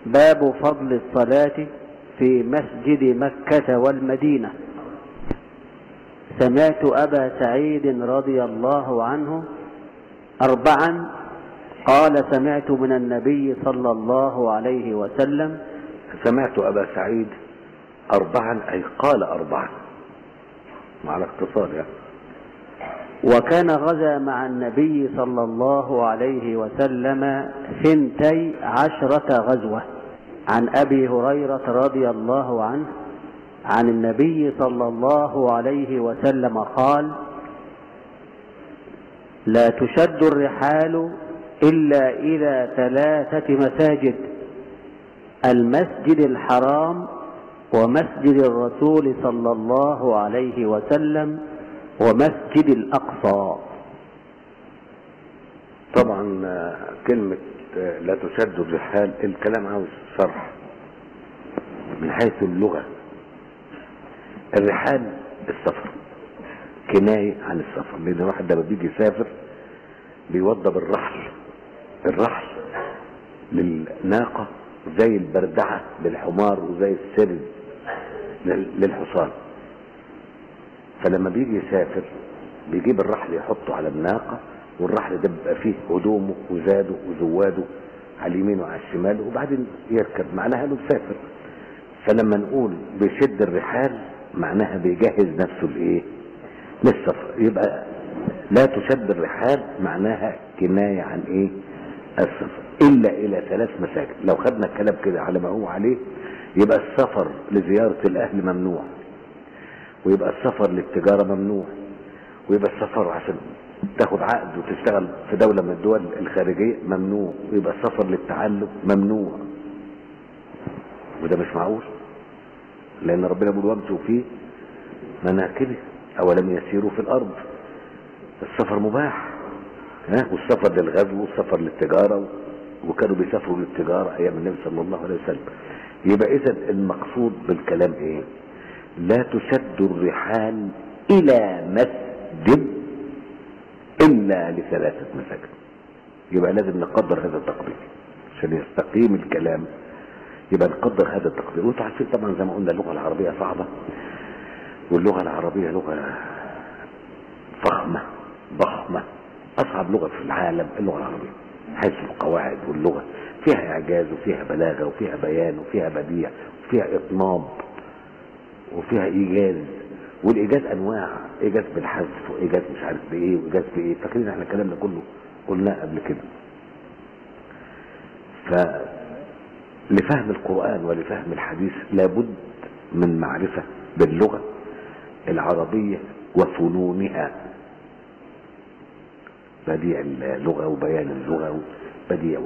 باب فضل الصلاة في مسجد مكة والمدينة سمعت أبا سعيد رضي الله عنه أربعا قال سمعت من النبي صلى الله عليه وسلم سمعت أبا سعيد أربعا أي قال أربعا مع الاختصار يعني وكان غزا مع النبي صلى الله عليه وسلم ثنتي عشرة غزوة عن أبي هريرة رضي الله عنه عن النبي صلى الله عليه وسلم قال لا تشد الرحال إلا إلى ثلاثة مساجد المسجد الحرام ومسجد الرسول صلى الله عليه وسلم ومسجد الأقصى طبعا آه، كلمة آه، لا تشد الرحال الكلام عاوز شرح من حيث اللغة الرحال السفر كناية عن السفر لأن الواحد لما بيجي يسافر بيوضب الرحل الرحل للناقة زي البردعة للحمار وزي السرد لل- للحصان فلما بيجي يسافر بيجيب الرحل يحطه على الناقة والرحل ده بيبقى فيه هدومه وزاده وزواده على اليمين وعلى الشمال وبعدين يركب معناها انه مسافر فلما نقول بيشد الرحال معناها بيجهز نفسه لايه للسفر يبقى لا تشد الرحال معناها كناية عن ايه السفر الا الى ثلاث مساجد لو خدنا الكلام كده على ما هو عليه يبقى السفر لزيارة الاهل ممنوع ويبقى السفر للتجارة ممنوع ويبقى السفر عشان تاخد عقد وتشتغل في دولة من الدول الخارجية ممنوع ويبقى السفر للتعلم ممنوع وده مش معقول لأن ربنا بيقول وامشوا فيه مناكبه أولم يسيروا في الأرض السفر مباح ها والسفر للغزو والسفر للتجارة وكانوا بيسافروا للتجارة أيام النبي صلى الله عليه وسلم يبقى إذا المقصود بالكلام إيه؟ لا تشد الرحال إلى مسجد إلا لثلاثة مساجد يبقى لازم نقدر هذا التقدير عشان يستقيم الكلام يبقى نقدر هذا التقدير وانتوا عارفين طبعا زي ما قلنا اللغة العربية صعبة واللغة العربية لغة فخمة ضخمة أصعب لغة في العالم اللغة العربية حيث القواعد واللغة فيها إعجاز وفيها بلاغة وفيها بيان وفيها بديع وفيها إطناب وفيها إيجاز والإيجاز أنواع إيجاز بالحذف وإيجاز مش عارف بإيه وإيجاز بإيه فاكرين احنا الكلام ده كله قلناه قبل كده فلفهم القرآن ولفهم الحديث لابد من معرفة باللغة العربية وفنونها بديع اللغة وبيان اللغة وبديع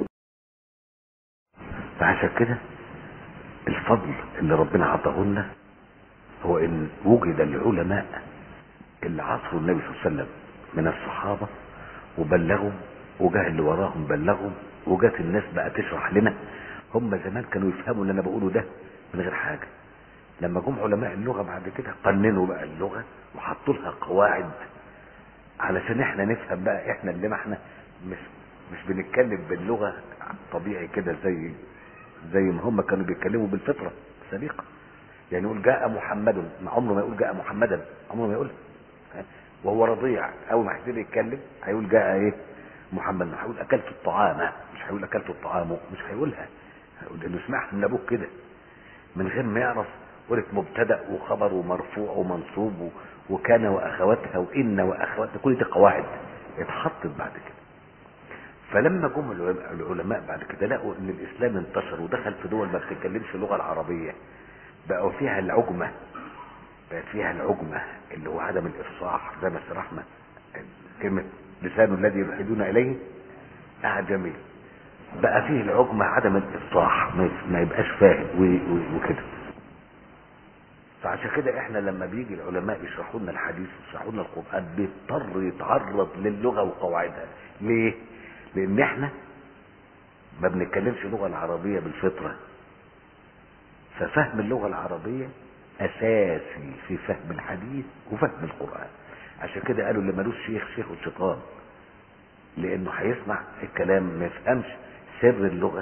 فعشان كده الفضل اللي ربنا عطاه لنا هو ان وجد العلماء اللي عصروا النبي صلى الله عليه وسلم من الصحابة وبلغوا وجاء اللي وراهم بلغوا وجات الناس بقى تشرح لنا هم زمان كانوا يفهموا اللي انا بقوله ده من غير حاجة لما جم علماء اللغة بعد كده قننوا بقى اللغة وحطوا لها قواعد علشان احنا نفهم بقى احنا اللي ما احنا مش مش بنتكلم باللغة طبيعي كده زي زي ما هم كانوا بيتكلموا بالفطرة السابقة يعني يقول جاء محمد ما عمره ما يقول جاء محمدا عمره ما يقول وهو رضيع اول ما هيبتدي يتكلم هيقول جاء ايه محمد مش هيقول اكلت الطعام مش هيقول اكلت الطعام مش هيقولها هيقول انه سمعها من ابوك كده من غير ما يعرف قلت مبتدا وخبر ومرفوع ومنصوب و- وكان واخواتها وان واخواتها كل دي قواعد اتحطت بعد كده فلما جم العلماء- العلماء بعد كده لقوا ان الاسلام انتشر ودخل في دول ما بتتكلمش اللغه العربيه بقوا فيها العجمه بقت فيها العجمه اللي هو عدم الافصاح زي ما شرحنا كلمه لسان الذي يلحدون اليه اعجمي بقى فيه العجمه عدم الافصاح ما يف- ما يبقاش فاهم و- و- وكده فعشان كده احنا لما بيجي العلماء يشرحوا لنا الحديث ويشرحوا لنا القران بيضطر يتعرض للغه وقواعدها ليه لان احنا ما بنتكلمش اللغه العربيه بالفطره ففهم اللغه العربيه اساسي في فهم الحديث وفهم القران عشان كده قالوا اللي ملوش شيخ شيخ الشيطان لانه هيسمع الكلام ما يفهمش سر اللغه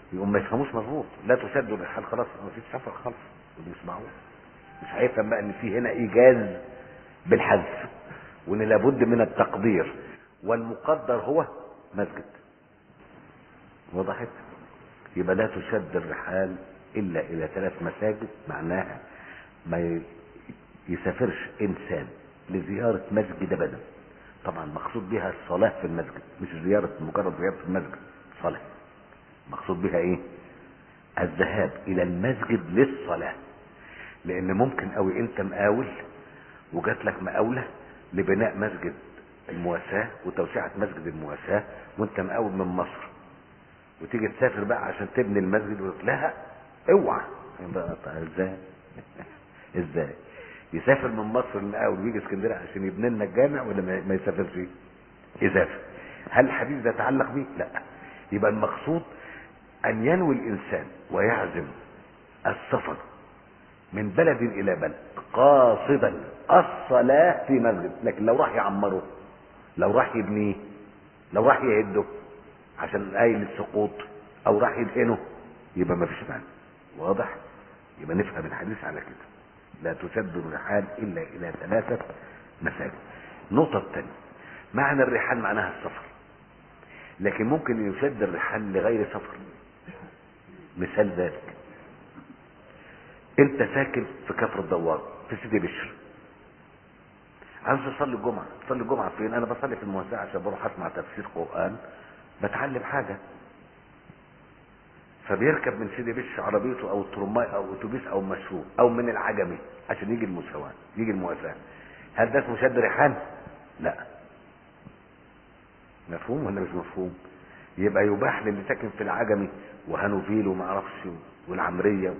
يقوم ما يفهموش مظبوط لا تشد الرحال خلاص ما فيش سفر خالص ودي مش معقول مش هيفهم بقى ان في هنا ايجاز بالحذف وان لابد من التقدير والمقدر هو مسجد وضحت يبقى لا تشد الرحال الا الى ثلاث مساجد معناها ما ي- يسافرش انسان لزيارة مسجد ابدا طبعا مقصود بها الصلاة في المسجد مش زيارة مجرد زيارة في المسجد صلاة مقصود بها ايه الذهاب الى المسجد للصلاة لان ممكن قوي انت مقاول وجات لك مقاولة لبناء مسجد المواساة وتوسعة مسجد المواساة وانت مقاول من مصر وتيجي تسافر بقى عشان تبني المسجد ويقول لا اوعى يبقى طيب ازاي ازاي يسافر من مصر المقاول ويجي اسكندريه عشان يبني لنا الجامع ولا ما ما يسافرش يسافر هل الحديث ده يتعلق بيه لا يبقى المقصود ان ينوي الانسان ويعزم السفر من بلد الى بلد قاصدا الصلاه في مسجد لكن لو راح يعمره لو راح يبنيه لو راح يهده عشان قايل السقوط او راح يدهنه يبقى ما فيش معنى واضح يبقى نفهم الحديث على كده لا تشد الرحال الا الى ثلاثه مساجد النقطه الثانيه معنى الرحال معناها السفر لكن ممكن يشد الرحال لغير سفر مثال ذلك انت ساكن في كفر الدوار في سيدي بشر عاوز اصلي الجمعه تصلي الجمعه فين انا بصلي في الموسعه عشان بروح اسمع تفسير قران بتعلم حاجه فبيركب من سيدي بش عربيته او الترماي او اتوبيس او مشروع او من العجمي عشان يجي المساواة يجي المواساة هل ده اسمه شد رحال؟ لا مفهوم ولا مش مفهوم؟ يبقى يباح للي ساكن في العجمي وهانوفيل وما اعرفش والعمرية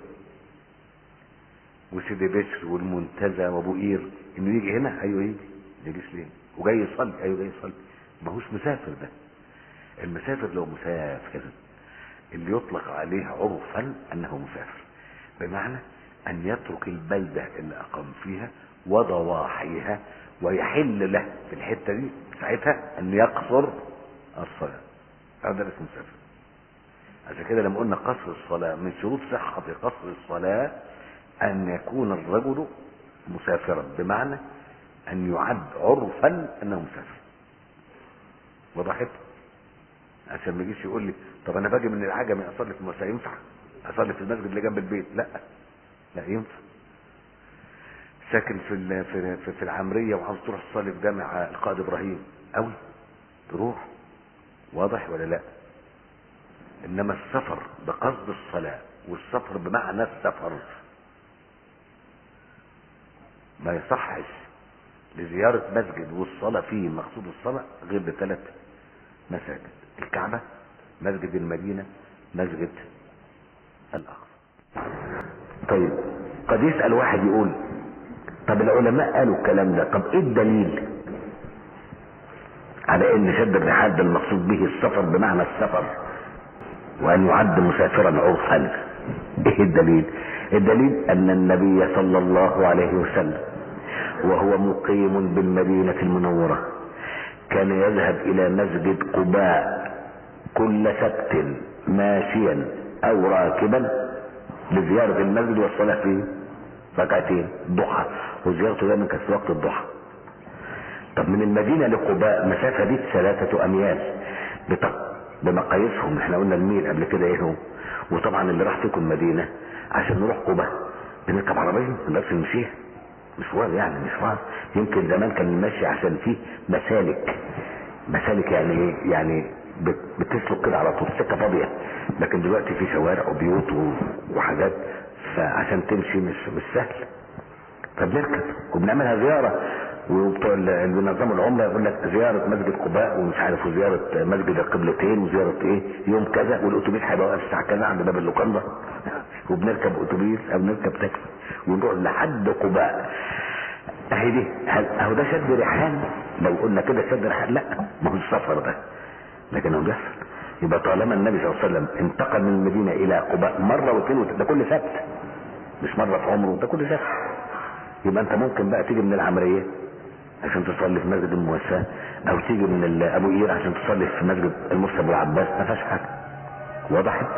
وسيدي بشر والمنتزه وابو قير انه يجي هنا ايوه يجي ما يجيش ليه؟ وجاي يصلي ايوه جاي يصلي ما هوش مسافر ده المسافر لو مسافر اللي يطلق عليه عرفا انه مسافر بمعنى ان يترك البلدة اللي اقام فيها وضواحيها ويحل له في الحتة دي ساعتها ان يقصر الصلاة هذا اسمه مسافر عشان كده لما قلنا قصر الصلاة من شروط صحة قصر الصلاة ان يكون الرجل مسافرا بمعنى ان يعد عرفا انه مسافر وضحت عشان ما يجيش يقول لي طب انا باجي من العجمي اصلي في المساء ينفع اصلي في المسجد اللي جنب البيت لا لا ينفع ساكن في ال- في في, في العمريه وعاوز تروح تصلي في جامع القائد ابراهيم قوي تروح واضح ولا لا انما السفر بقصد الصلاه والسفر بمعنى السفر ما يصحش لزيارة مسجد والصلاة فيه مقصود الصلاة غير بثلاث مساجد الكعبة مسجد المدينة مسجد الأقصى طيب قد يسأل واحد يقول طب العلماء قالوا الكلام ده طب ايه الدليل على ان شد الرحال ده المقصود به السفر بمعنى السفر وان يعد مسافرا عرفا ايه الدليل الدليل ان النبي صلى الله عليه وسلم وهو مقيم بالمدينة المنورة كان يذهب الى مسجد قباء كل سبت ماشيا او راكبا لزيارة المسجد والصلاة فيه ركعتين ضحى وزيارته دايما كانت في وقت الضحى طب من المدينة لقباء مسافة دي ثلاثة اميال بط- بمقاييسهم احنا قلنا الميل قبل كده ايه هو وطبعا اللي راح فيكم المدينة عشان نروح قباء بنركب عربية ما نقدرش نمشيها مشوار يعني مشوار يمكن زمان كان المشي عشان فيه مسالك مسالك يعني ايه يعني بت- بتسلك كده على طول سكه فاضيه لكن دلوقتي في شوارع وبيوت و- وحاجات فعشان تمشي مش مش سهل فبنركب وبنعملها زياره وبتوع ال- اللي بينظموا العمره يقول لك زياره مسجد قباء ومش عارف وزياره مسجد القبلتين وزياره ايه يوم كذا والاتوبيس هيبقى واقف الساعه كذا عند باب اللوكاندا وبنركب اتوبيس او نركب تاكسي ونروح لحد قباء اهي دي هل اهو ده شد رحال لو قلنا كده شد رحال لا ما هو السفر ده لكن هو بيحصل يبقى طالما النبي صلى الله عليه وسلم انتقل من المدينه الى قباء مره واثنين وت- ده كل سبت مش مره في عمره ده كل سبت يبقى انت ممكن بقى تيجي من العمريه عشان تصلي في مسجد المواساة او تيجي من ال- ابو قير عشان تصلي في مسجد المصطفى ابو العباس ما فيهاش حاجه وضحت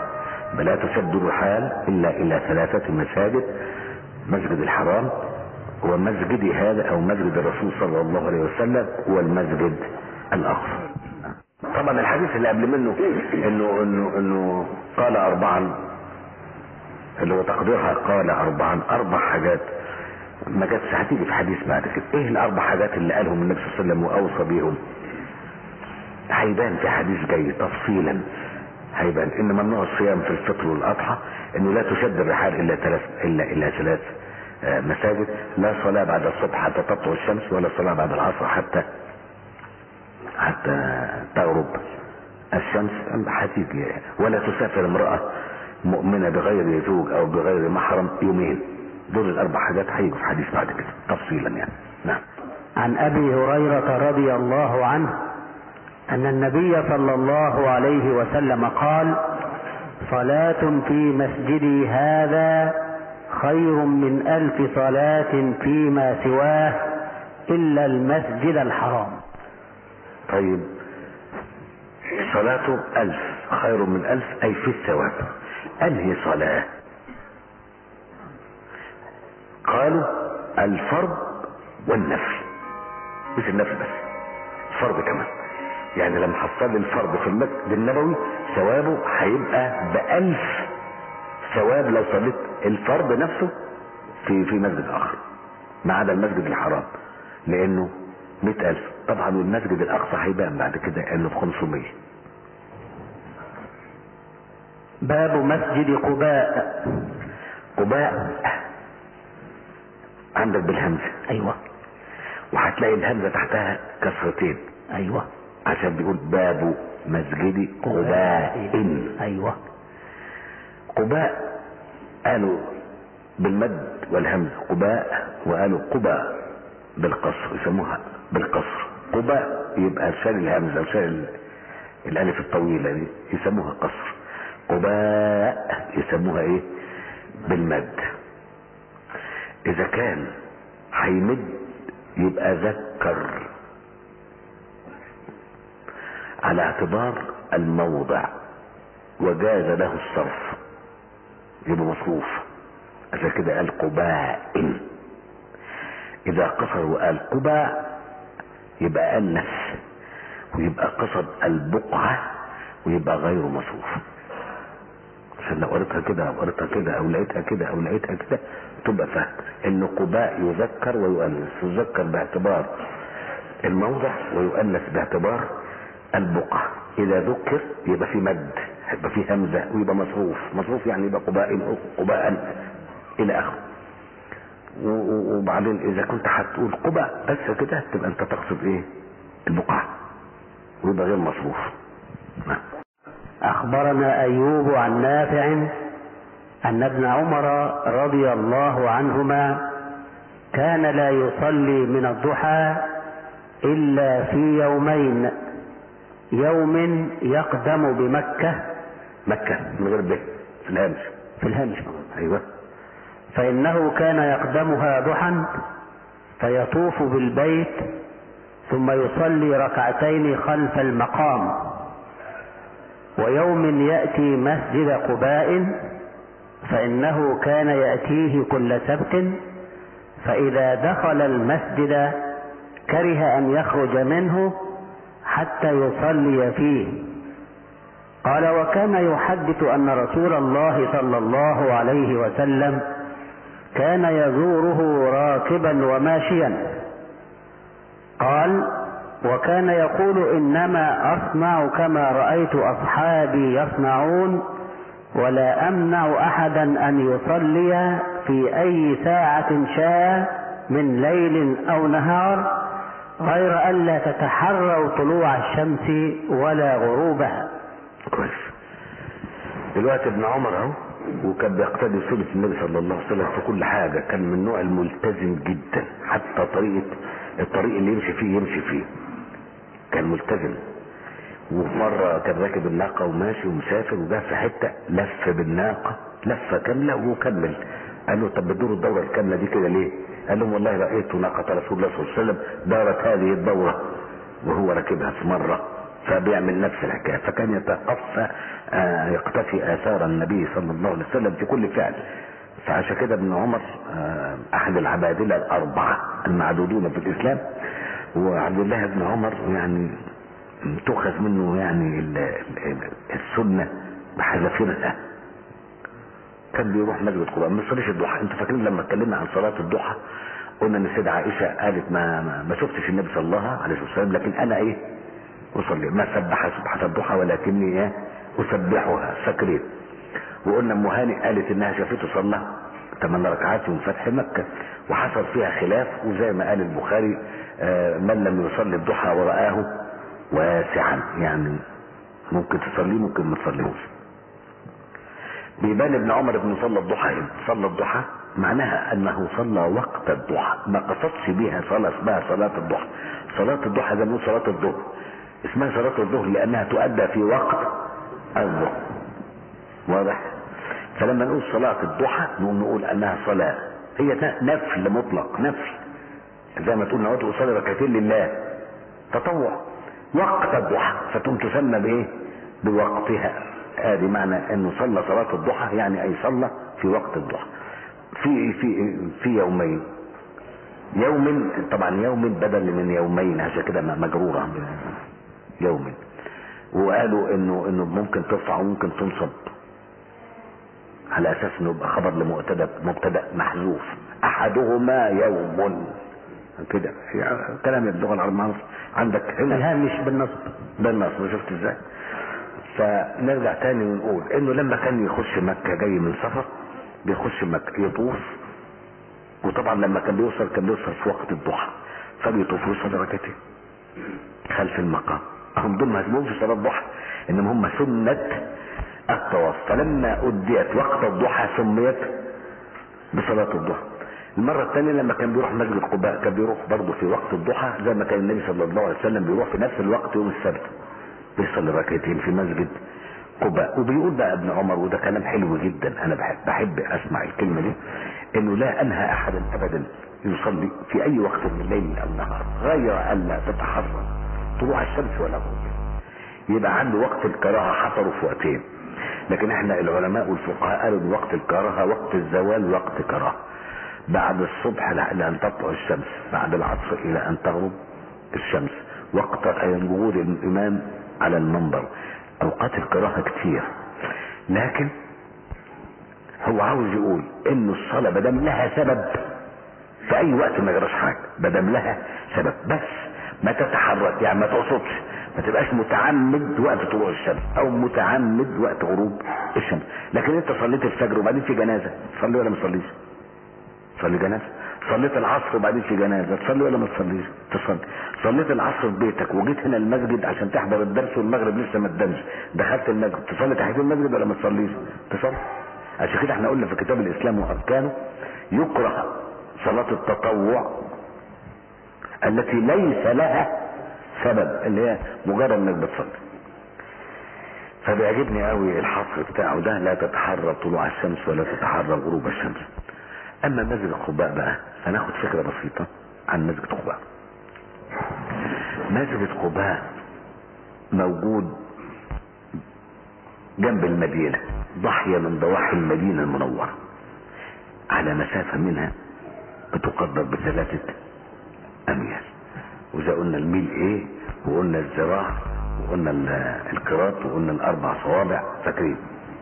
فلا تشد الرحال الا الى ثلاثة مساجد مسجد الحرام ومسجد هذا او مسجد الرسول صلى الله عليه وسلم والمسجد الاقصى طبعا الحديث اللي قبل منه انه انه انه قال اربعا اللي هو تقديرها قال اربعا اربع حاجات ما جاتش هتيجي في حديث بعد كده ايه الاربع حاجات اللي قالهم النبي صلى الله عليه وسلم واوصى بيهم هيبان في حديث جاي تفصيلا هيبان ان ممنوع الصيام في الفطر والاضحى انه لا تشد الرحال الا ثلاث الا الى ثلاث آه، مساجد لا صلاة بعد الصبح حتى تطلع الشمس ولا صلاة بعد العصر حتى حتى تغرب الشمس هتيجي ولا تسافر امرأة مؤمنة بغير زوج او بغير محرم يومين دول الاربع حاجات هيجوا في حديث بعد كده تفصيلا يعني نعم عن ابي هريره رضي الله عنه ان النبي صلى الله عليه وسلم قال صلاه في مسجدي هذا خير من الف صلاه فيما سواه الا المسجد الحرام طيب صلاته ألف خير من ألف أي في الثواب أنهي صلاة قالوا الفرض والنفل مش النفل بس الفرض كمان يعني لما حصل الفرض في المسجد النبوي ثوابه هيبقى بألف ثواب لو صليت الفرض نفسه في في مسجد آخر ما عدا المسجد الحرام لأنه مئة ألف طبعا والمسجد الأقصى هيبان بعد كده إنه ب 500 باب مسجد قباء قباء عندك بالهمزة ايوه وهتلاقي الهمزة تحتها كسرتين ايوه عشان بيقول باب مسجد قباء ايوه قباء قالوا بالمد والهمزة قباء وقالوا قباء بالقصر يسموها بالقصر قباء يبقى شال الهمزة وشال ال- الألف الطويلة دي يسموها قصر قباء يسموها ايه بالمد إذا كان هيمد يبقى ذكر على اعتبار الموضع وجاز له الصرف يبقى مصروف عشان كده قال قباء اذا قصر وقال قباء يبقى انس ويبقى قصد البقعة ويبقى غير مصروف عشان لو قريتها كده او قريتها كده او لقيتها كده او لقيتها كده تبقى فاهم ان قباء يذكر ويؤنث يذكر باعتبار الموضع ويؤنث باعتبار البقعة اذا ذكر يبقى في مد يبقى في همزة ويبقى مصروف مصروف يعني يبقى قباء قباء الى اخره و- و- وبعدين اذا كنت هتقول قباء بس كده تبقى انت تقصد ايه البقعة ويبقى غير مصروف نعم أخبرنا أيوب عن نافع أن ابن عمر رضي الله عنهما كان لا يصلي من الضحى إلا في يومين يوم يقدم بمكة مكة من غير به في الهامش في الهمش ايوه فإنه كان يقدمها ضحى فيطوف بالبيت ثم يصلي ركعتين خلف المقام ويوم يأتي مسجد قباء فإنه كان يأتيه كل سبت فإذا دخل المسجد كره أن يخرج منه حتى يصلي فيه قال وكان يحدث أن رسول الله صلى الله عليه وسلم كان يزوره راكبا وماشيا قال وكان يقول انما اصنع كما رايت اصحابي يصنعون ولا امنع احدا ان يصلي في اي ساعه شاء من ليل او نهار غير الا تتحروا طلوع الشمس ولا غروبها كويس دلوقتي ابن عمر اهو وكان بيقتدي سنة النبي صلى الله عليه وسلم في كل حاجة كان من النوع الملتزم جدا حتى طريقة الطريق اللي يمشي فيه يمشي فيه كان ملتزم ومرة كان راكب الناقة وماشي ومسافر وجه في حتة لف بالناقة لفة كاملة وكمل قال له طب بتدور الدورة الكاملة دي كده ليه؟ قال لهم والله رأيت ناقة رسول الله صلى الله عليه وسلم دارت هذه الدورة وهو راكبها في مرة فبيعمل نفس الحكايه فكان يتقفى آه، يقتفي اثار النبي صلى الله عليه وسلم في كل فعل فعشان كده ابن عمر آه، احد العبادله الاربعه المعدودون في الاسلام وعبد الله بن عمر يعني تؤخذ منه يعني ال- ال- السنه بحذافيرها كان بيروح مسجد قباء ما بيصليش الضحى انتوا فاكرين لما اتكلمنا عن صلاه الضحى قلنا ان السيده عائشه قالت ما ما, ما شفتش النبي صلى الله عليه وسلم لكن انا ايه اصلي ما سبح سبحه الضحى ولكني ايه اسبحها فاكرين وقلنا ام هاني قالت انها شافته صلى ثمان ركعات يوم فتح مكه وحصل فيها خلاف وزي ما قال البخاري آه، من لم يصلي الضحى ورآه واسعا يعني ممكن تصلي ممكن ما تصليهوش بيبان ابن عمر بن صلى الضحى إيه؟ صلى الضحى معناها انه صلى وقت الضحى ما قصدش بها صلاة اسمها صلاة الضحى صلاة الضحى زي ما نقول صلاة الظهر اسمها صلاة الظهر لانها تؤدى في وقت الظهر واضح فلما نقول صلاة الضحى نقول نقول انها صلاة هي نفل مطلق نفل زي ما تقول نويت اصلي ركعتين لله تطوع وقت الضحى فتقوم تسمى بايه بوقتها ادي معنى انه صلى صلاة الضحى يعني اي صلى في وقت الضحى في في في يومين يوم طبعا يوم بدل من يومين عشان كده مجرورة يوم وقالوا انه انه ممكن ترفع وممكن تنصب على اساس انه يبقى خبر لمبتدا مبتدا محذوف احدهما يوم كده يعني كلام اللغه العربيه عندك هنا الهامش بالنصب بالنصب شفت ازاي فنرجع تاني ونقول انه لما كان يخش مكة جاي من سفر بيخش مكة يطوف وطبعا لما كان بيوصل كان بيوصل في وقت الضحى فبيطوف ويصلي ركعتين خلف المقام هم دول ما اسمهمش صلاة ضحى انما هم سنة الطواف فلما اديت وقت الضحى سميت بصلاة الضحى المرة الثانية لما كان بيروح مسجد قباء كان بيروح برضه في وقت الضحى زي ما كان النبي صلى الله عليه وسلم بيروح في نفس الوقت يوم السبت بيصلي ركعتين في مسجد قباء وبيقول بقى ابن عمر وده كلام حلو جدا انا بحب بحب اسمع الكلمه دي انه لا انهى احدا ابدا يصلي في اي وقت من الليل او النهار غير الا تتحرى طلوع الشمس ولا غروب يبقى عنده وقت الكراهه حصروا في وقتين لكن احنا العلماء والفقهاء قالوا ان وقت الكراهه وقت الزوال وقت كراهه بعد الصبح الى ان تطلع الشمس بعد العصر الى ان تغرب الشمس وقت وجود الامام على المنبر اوقات الكراهه كتير لكن هو عاوز يقول ان الصلاه بدم لها سبب في اي وقت ما يجراش حاجه بدم لها سبب بس ما تتحرك يعني ما تقصدش ما تبقاش متعمد وقت طلوع الشمس او متعمد وقت غروب الشمس لكن انت صليت الفجر وبعدين في جنازه تصلي ولا ما تصليش تصلي جنازه صليت العصر وبعدين في جنازه تصلي ولا ما تصليش تصلي صليت العصر في بيتك وجيت هنا المسجد عشان تحضر الدرس والمغرب لسه ما اتدنش دخلت المسجد تصلي تحت المسجد ولا ما تصليش تصلي عشان كده احنا قلنا في كتاب الاسلام واركانه يكره صلاه التطوع التي ليس لها سبب اللي هي مجرد انك بتصلي فبيعجبني قوي الحصر بتاعه ده لا تتحرى طلوع الشمس ولا تتحرى غروب الشمس اما مسجد قباء بقى هناخد فكره بسيطه عن مسجد قباء مسجد قباء موجود جنب المدينه ضاحيه من ضواحي المدينه المنوره على مسافه منها بتقدر بثلاثه اميال واذا قلنا الميل ايه وقلنا الذراع وقلنا القراط وقلنا الاربع صوابع فاكرين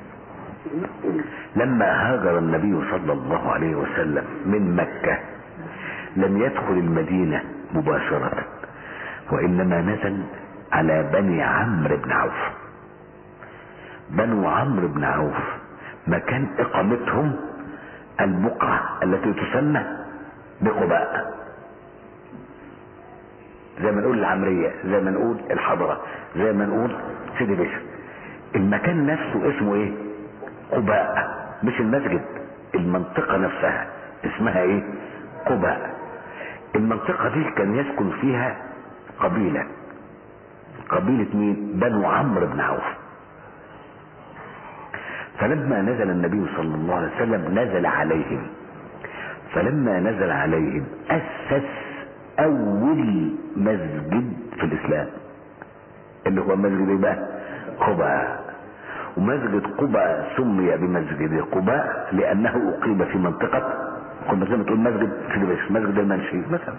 لما هاجر النبي صلى الله عليه وسلم من مكة لم يدخل المدينة مباشرة وإنما نزل على بني عمرو بن عوف بنو عمرو بن عوف مكان إقامتهم البقعة التي تسمى بقباء زي ما نقول العمرية زي ما نقول الحضرة زي ما نقول سيدي بشر المكان نفسه اسمه ايه قباء مش المسجد المنطقة نفسها اسمها ايه قباء المنطقة دي كان يسكن فيها قبيلة قبيلة مين بنو عمرو بن عوف فلما نزل النبي صلى الله عليه وسلم نزل عليهم فلما نزل عليهم أسس أول مسجد في الإسلام اللي هو مسجد ايه بقى قباء ومسجد قباء سمي بمسجد قباء لانه اقيم في منطقة كنا زي ما تقول مسجد في دمشق مسجد المنشي مثلا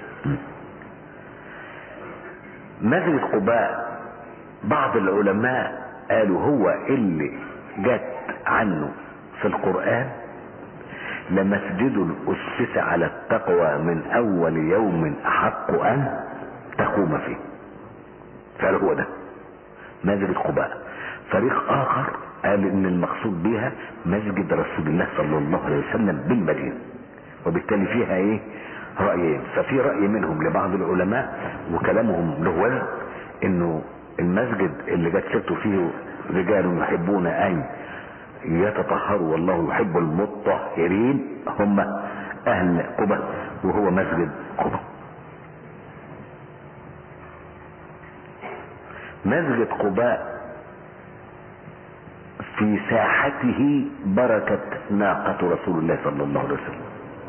مسجد قباء بعض العلماء قالوا هو اللي جت عنه في القرآن لمسجد أسس على التقوى من أول يوم أحق أن تقوم فيه فقال هو ده مسجد قباء فريق آخر قال إن المقصود بها مسجد رسول الله صلى الله عليه وسلم بالمدينة وبالتالي فيها إيه رأيين ففي رأي منهم لبعض العلماء وكلامهم له وزن إنه المسجد اللي جت سيرته فيه رجال يحبون أن يتطهروا والله يحب المطهرين هم اهل قبة وهو مسجد قبة مسجد قباء في ساحته بركة ناقة رسول الله صلى الله عليه وسلم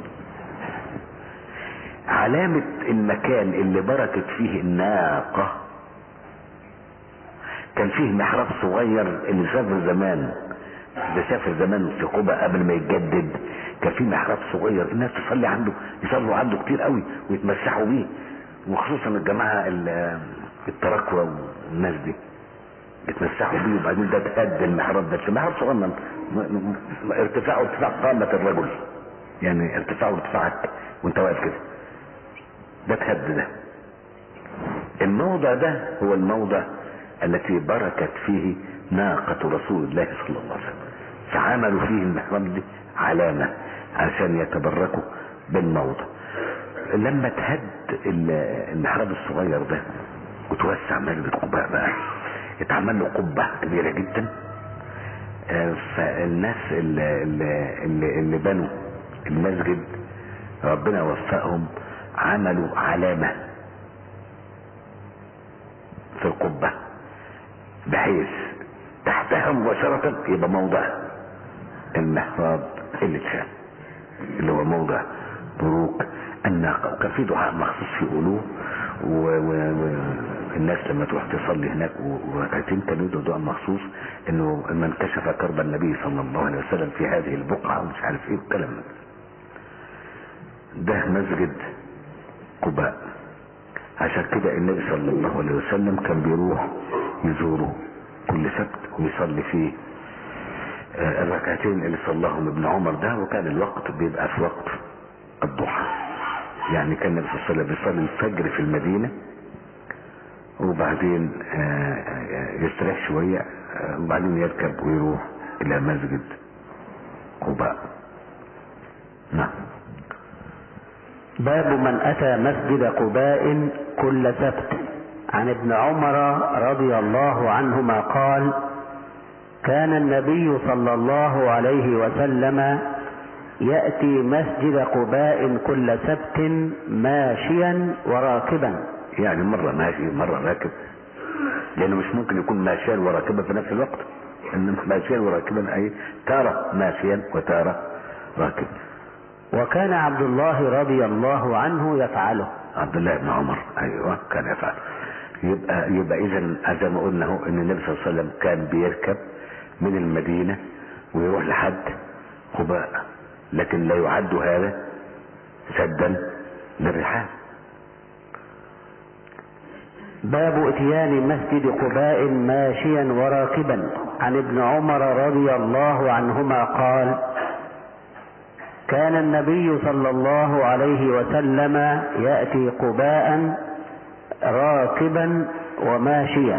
علامة المكان اللي بركت فيه الناقة كان فيه محراب صغير اللي سافر زمان اللي سافر زمان في قبة قبل ما يتجدد كان في محراب صغير الناس تصلي عنده يصلوا عنده كتير قوي ويتمسحوا بيه وخصوصا الجماعة التراكوة والناس دي يتمسحوا بيه وبعدين ده تهد المحراب ده المحراب صغير ارتفاعه ارتفاع قامة الرجل يعني ارتفاعه ارتفاعك وانت واقف كده ده تهد ده الموضع ده هو الموضع التي بركت فيه ناقة رسول الله صلى الله عليه وسلم فعملوا فيه المحراب دي علامة عشان يتبركوا بالموضع لما تهد المحراب الصغير ده وتوسع مسجد قباء بقى اتعمل له قبة كبيرة جدا فالناس اللي, اللي, اللي بنوا المسجد ربنا وفقهم عملوا علامة في القبة بحيث تحتها مباشرة يبقى موضع المحراب اللي اتشال اللي هو موضع بروك الناقة وكان في دعاء مخصوص في قلوب والناس لما تروح تصلي هناك وركعتين كانوا يدعوا دعاء مخصوص انه من كشف كرب النبي صلى الله عليه وسلم في هذه البقعة ومش عارف ايه والكلام ده مسجد قباء عشان كده النبي صلى الله عليه وسلم كان بيروح يزوره كل سبت ويصلي فيه الركعتين اللي صلاهم ابن عمر ده وكان الوقت بيبقى في وقت الضحى يعني كان النبي صلى الله عليه وسلم بيصلي الفجر في المدينة وبعدين يستريح شوية وبعدين يركب ويروح الى مسجد قباء نعم باب من اتى مسجد قباء كل سبت عن ابن عمر رضي الله عنهما قال كان النبي صلى الله عليه وسلم ياتي مسجد قباء كل سبت ماشيا وراكبا يعني مرة ماشي مرة راكب لانه مش ممكن يكون ماشيا وراكبا في نفس الوقت انما ماشيا وراكبا اي تارة ماشيا وتارة راكب وكان عبد الله رضي الله عنه يفعله عبد الله بن عمر ايوه كان يفعل يبقى يبقى اذا زي ما قلنا اهو ان النبي صلى الله عليه وسلم كان بيركب من المدينه ويروح لحد قباء لكن لا يعد هذا سدا للرحال باب اتيان مسجد قباء ماشيا وراكبا عن ابن عمر رضي الله عنهما قال كان النبي صلى الله عليه وسلم ياتي قباء راكبا وماشيا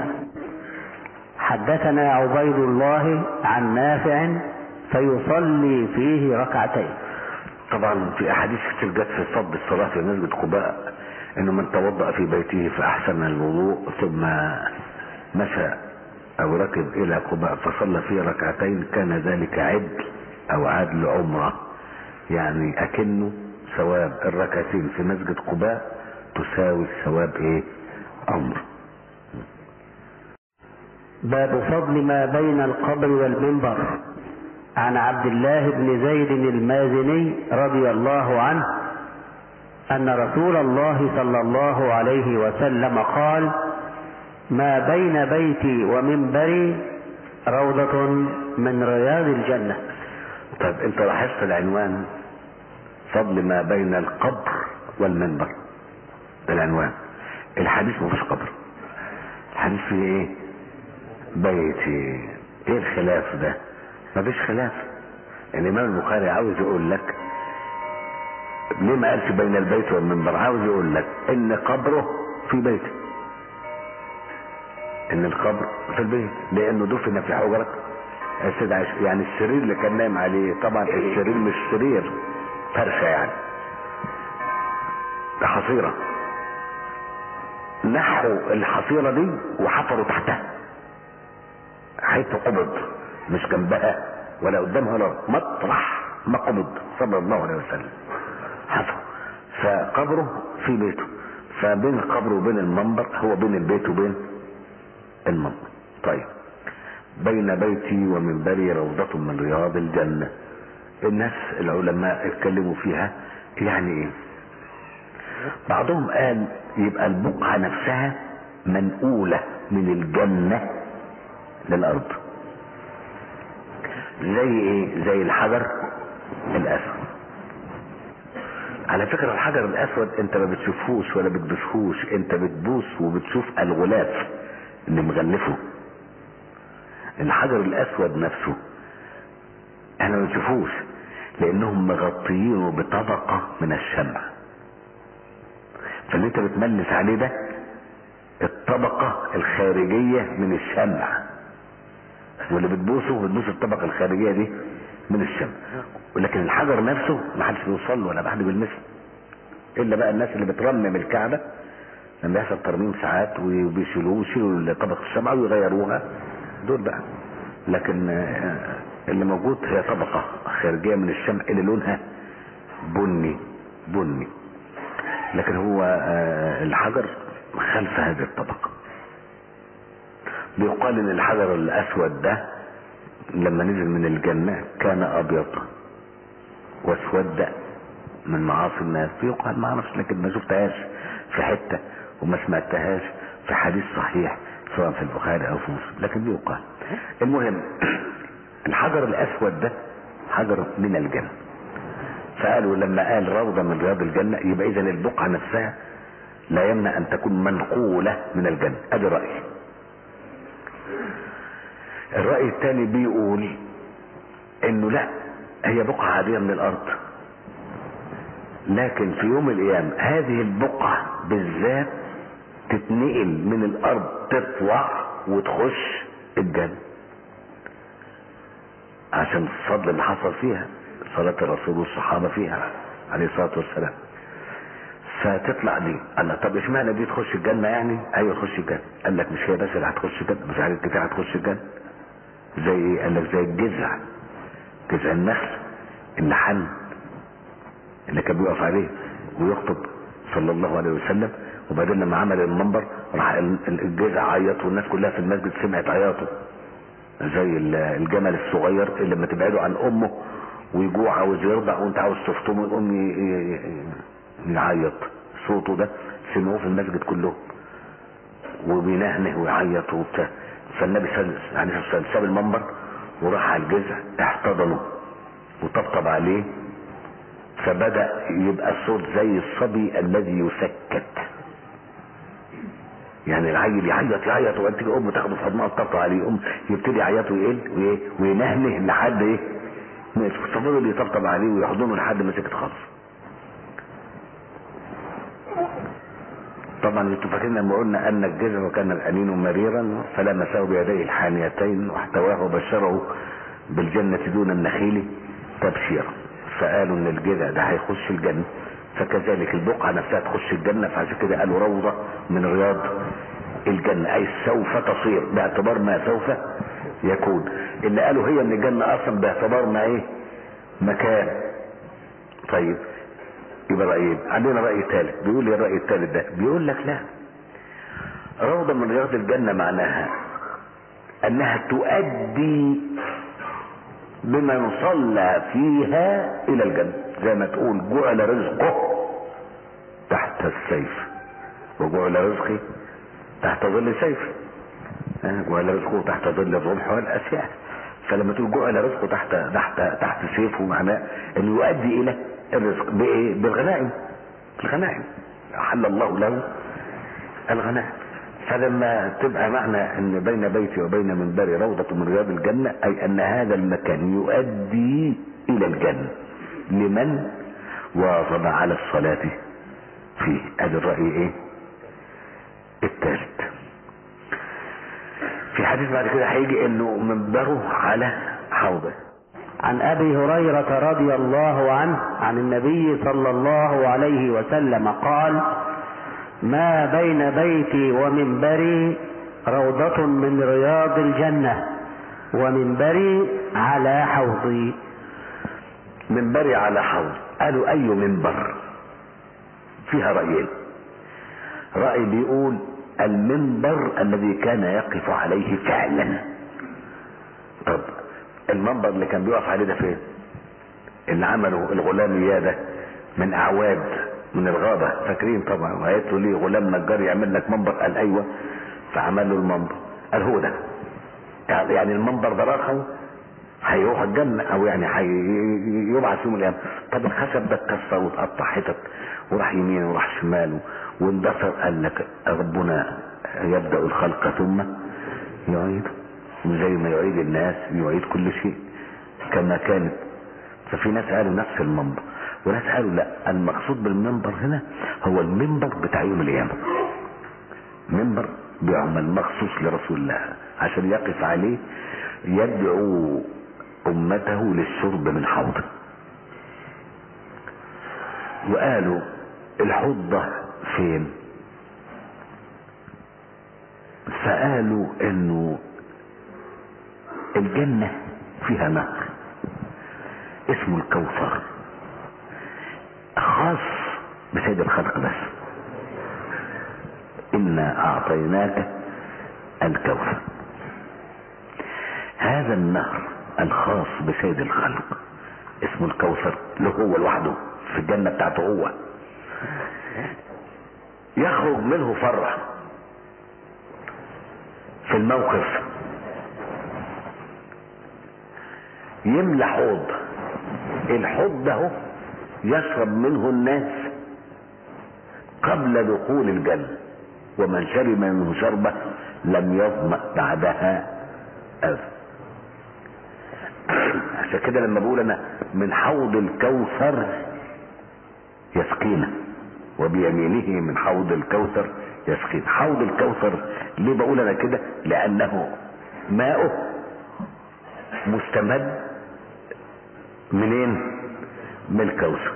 حدثنا عبيد الله عن نافع فيصلي فيه ركعتين طبعا في احاديث كتير جت في فضل الصلاه في مسجد قباء انه من توضا في بيته فاحسن الوضوء ثم مشى او ركب الى قباء فصلى فيه ركعتين كان ذلك عدل او عدل عمره يعني اكنه ثواب الركعتين في مسجد قباء تساوي ثواب ايه عمر باب فضل ما بين القبر والمنبر عن عبد الله بن زيد المازني رضي الله عنه ان رسول الله صلى الله عليه وسلم قال ما بين بيتي ومنبري روضة من رياض الجنة طيب انت لاحظت العنوان فضل ما بين القبر والمنبر ده العنوان الحديث مفيش قبر الحديث فيه ايه بيتي ايه الخلاف ده مفيش خلاف الامام البخاري عاوز يقول لك ليه ما قالش بين البيت والمنبر عاوز يقول لك ان قبره في بيته ان القبر في البيت لانه دفن في حجره السيد عائشة يعني السرير اللي كان نايم عليه طبعا السرير مش سرير فرشة يعني ده حصيرة نحوا الحصيرة دي وحفروا تحتها حيث قبض مش جنبها ولا قدامها ولا مطرح ما قبض صلى الله عليه وسلم حفر فقبره في بيته فبين القبر وبين المنبر هو بين البيت وبين المنبر طيب بين بيتي ومنبري روضة من رياض الجنة الناس العلماء اتكلموا فيها يعني ايه بعضهم قال يبقى البقعة نفسها منقولة من الجنة للأرض زي ايه زي الحجر الأسود على فكرة الحجر الأسود انت ما بتشوفوش ولا بتبوسهوش انت بتبوس وبتشوف الغلاف اللي مغلفه الحجر الاسود نفسه احنا ما بنشوفوش لانهم مغطيينه بطبقة من الشمع فاللي انت بتملس عليه ده الطبقة الخارجية من الشمع واللي بتبوسه بتبوس الطبقة الخارجية دي من الشمع ولكن الحجر نفسه ما حدش بيوصل له ولا حد بيلمسه الا بقى الناس اللي بترمم الكعبة لما يحصل ترميم ساعات وبيشيلوه يشيلوا طبقة الشمعة ويغيروها دول بقى لكن اللي موجود هي طبقة خارجية من الشمع اللي لونها بني بني لكن هو الحجر خلف هذه الطبقة بيقال ان الحجر الاسود ده لما نزل من الجنة كان ابيض واسود من معاصي الناس بيقال ما اعرفش لكن ما شفتهاش في حتة وما سمعتهاش في حديث صحيح سواء في البخاري او في مسلم لكن بيقال المهم الحجر الاسود ده حجر من الجنة فقالوا لما قال روضة من رياض الجنة يبقى اذا البقعة نفسها لا يمنع ان تكون منقولة من الجنة ادي رأي الرأي الثاني بيقول انه لا هي بقعة عادية من الارض لكن في يوم القيامة هذه البقعة بالذات تتنقل من الارض تطلع وتخش الجنة عشان الفضل اللي حصل فيها صلاة الرسول والصحابة فيها عليه الصلاة والسلام فتطلع دي قال لها طب اشمعنى دي تخش الجنة يعني ايوه تخش الجنة قال لك مش هي بس اللي هتخش الجنة مش حاجات كتير هتخش الجنة زي ايه قال لك زي الجذع جذع النخل اللي حن اللي كان بيقف عليه ويخطب صلى الله عليه وسلم وبعدين لما عمل المنبر راح الجذع عيط والناس كلها في المسجد سمعت عياطه زي الجمل الصغير اللي لما تبعده عن امه ويجوع عاوز يرضع وانت عاوز تفطمه يقوم يعيط صوته ده سمعوه في المسجد كلهم وبينهنه ويعيط وبتاع فالنبي صلى الله عليه وسلم ساب المنبر وراح على الجذع احتضنه وطبطب عليه فبدأ يبقى الصوت زي الصبي الذي يسكت يعني العيل يعيط يعيط وانت تيجي امه تاخده في حضنها تطبطب عليه يقوم يبتدي يعيط ويقل وينهنه لحد ايه ما يسكت فضل يطبطب عليه ويحضنه لحد ما سكت خالص طبعا انتوا فاكرين لما قلنا ان الجذع وكان الانين مريرا فلمسه بيديه الحانيتين واحتواه وبشره بالجنة دون النخيل تبشيرا فقالوا ان الجذع ده هيخش الجنة فكذلك البقعة نفسها تخش الجنة فعشان كده قالوا روضة من رياض الجنة اي سوف تصير باعتبار ما سوف يكون اللي قالوا هي من الجنة اصلا باعتبار ما ايه مكان طيب يبقى رأيين عندنا رأي ثالث بيقول لي الرأي الثالث ده بيقول لك لا روضة من رياض الجنة معناها انها تؤدي بما يصلى فيها الى الجنة زي ما تقول جعل رزقه تحت السيف وجعل رزقي تحت ظل سيف ها، جعل رزقه تحت ظل الرمح والاسياف فلما تقول جعل رزقه تحت تحت تحت سيفه معناه انه يؤدي الى الرزق بايه؟ بالغنائم الغنائم احل الله له الغنائم فلما تبقى معنى ان بين بيتي وبين منبري روضة من رياض الجنة اي ان هذا المكان يؤدي الى الجنة لمن واظب على الصلاة فيه ادي الرأي ايه الثالث في حديث بعد كده هيجي انه منبره على حوضه عن ابي هريره رضي الله عنه عن النبي صلى الله عليه وسلم قال ما بين بيتي ومنبري روضه من رياض الجنه ومنبري على حوضي منبري على حوض قالوا اي منبر فيها رأيين رأي بيقول المنبر الذي كان يقف عليه فعلا طب المنبر اللي كان بيقف عليه ده فين اللي عمله الغلام اياه ده من اعواد من الغابة فاكرين طبعا وقالت له ليه غلام نجار يعمل لك منبر قال ايوه فعمل له المنبر قال هو ده يعني المنبر ده رقم هيروح الجنة او يعني هيبعث يوم القيامة طب الخشب ده اتكسر واتقطع حتت وراح يمين وراح شمال واندثر قال لك ربنا يبدأ الخلق ثم يعيد زي ما يعيد الناس يعيد كل شيء كما كانت ففي ناس قالوا نفس المنبر وناس قالوا لا المقصود بالمنبر هنا هو المنبر بتاع يوم القيامة منبر بيعمل مخصوص لرسول الله عشان يقف عليه يدعو امته للشرب من حوضه وقالوا الحوض ده فين فقالوا انه الجنة فيها نهر اسمه الكوثر خاص بسيد الخلق بس انا اعطيناك الكوثر هذا النهر الخاص بسيد الخلق اسمه الكوثر له هو لوحده في الجنة بتاعته هو يخرج منه فرع في الموقف يملى حوض الحوض ده يشرب منه الناس قبل دخول الجنة ومن شرب منه شربة لم يظمأ بعدها أبدا عشان كده لما بقول انا من حوض الكوثر يسقينا وبيمينه من حوض الكوثر يسقينا حوض الكوثر ليه بقول انا كده لانه ماؤه مستمد منين من الكوثر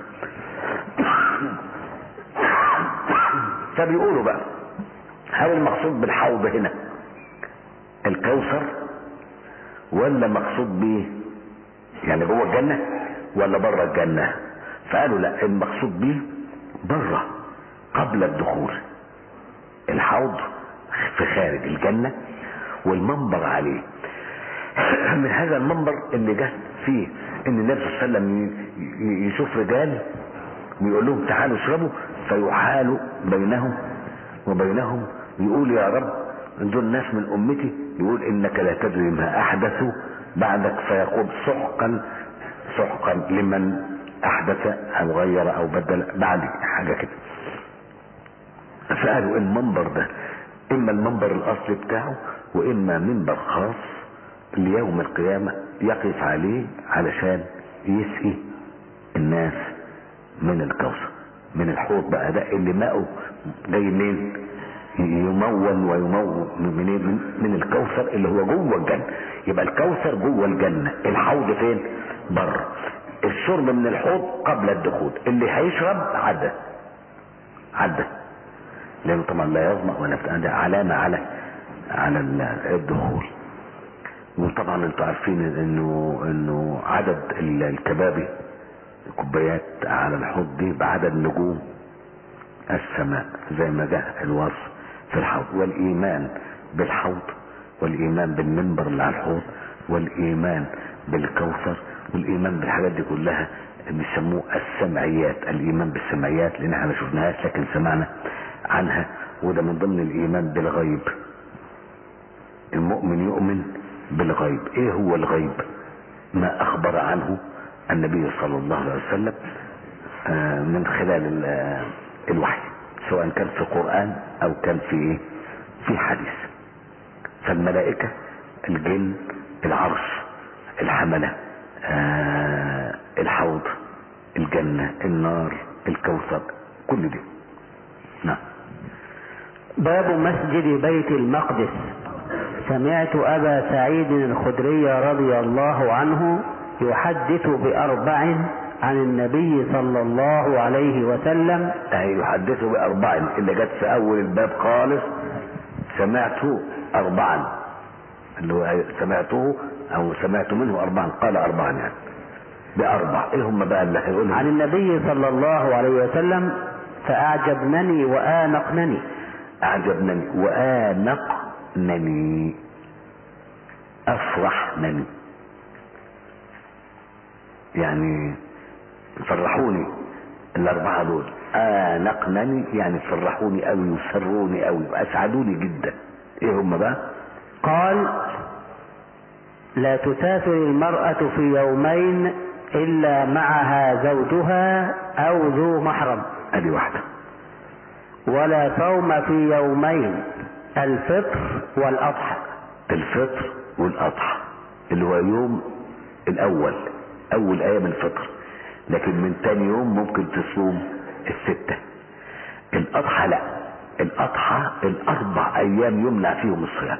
فبيقولوا بقى هل المقصود بالحوض هنا الكوثر ولا مقصود بيه يعني جوه الجنة ولا بره الجنة فقالوا لا المقصود بيه بره قبل الدخول الحوض في خارج الجنة والمنبر عليه من هذا المنبر اللي جه فيه ان النبي صلى الله عليه وسلم يشوف رجال ويقول لهم تعالوا اشربوا فيحال بينهم وبينهم يقول يا رب دول ناس من امتي يقول انك لا تدري ما احدثوا بعدك فيقول سحقا سحقا لمن احدث او غير او بدل بعد حاجه كده فقالوا المنبر ده اما المنبر الاصلي بتاعه واما منبر خاص ليوم القيامه يقف عليه علشان يسقي الناس من الكوثر من الحوض بقى ده اللي ماءه جاي منين يمون ويمون منين من, من الكوثر اللي هو جوه الجنه يبقى الكوثر جوه الجنه الحوض فين بره الشرب من الحوض قبل الدخول اللي هيشرب عدى عدى لانه طبعا لا يظمأ ولا ده علامه على على الدخول وطبعا انتوا عارفين انه انه عدد الكبابي كوبايات على الحوض دي بعدد نجوم السماء زي ما جاء الوصف في الحوض والايمان بالحوض والايمان بالمنبر اللي على الحوض والايمان بالكوثر والايمان بالحاجات دي كلها بيسموه السمعيات الايمان بالسمعيات لان احنا ما شفناهاش لكن سمعنا عنها وده من ضمن الايمان بالغيب المؤمن يؤمن بالغيب ايه هو الغيب ما اخبر عنه النبي صلى الله عليه وسلم آه، من خلال ال- الوحي سواء كان في قرآن او كان في ايه في حديث فالملائكة الجن العرش الحملة آه، الحوض الجنة النار الكوثر كل دي نعم باب مسجد بيت المقدس سمعت أبا سعيد الخدري رضي الله عنه يحدث بأربع عن النبي صلى الله عليه وسلم أي يحدث بأربع اللي جت في أول الباب خالص سمعت أربعا اللي هو سمعته أو سمعت منه أربعا قال أربعا يعني بأربع إيه هم بقى اللي هيقولهم عن النبي صلى الله عليه وسلم فأعجبنني وآنقنني أعجبنني وآنقنني أفرحنني يعني فرحوني الأربعة دول آنقنني يعني فرحوني أوي وسروني أوي وأسعدوني جدا إيه هم بقى؟ قال لا تسافر المرأة في يومين إلا معها زوجها أو ذو محرم أدي واحدة ولا صوم في يومين الفطر والأضحى الفطر والأضحى اللي هو يوم الأول أول أيام الفطر لكن من تاني يوم ممكن تصوم الستة الأضحى لا الأضحى الأربع أيام يمنع فيهم الصيام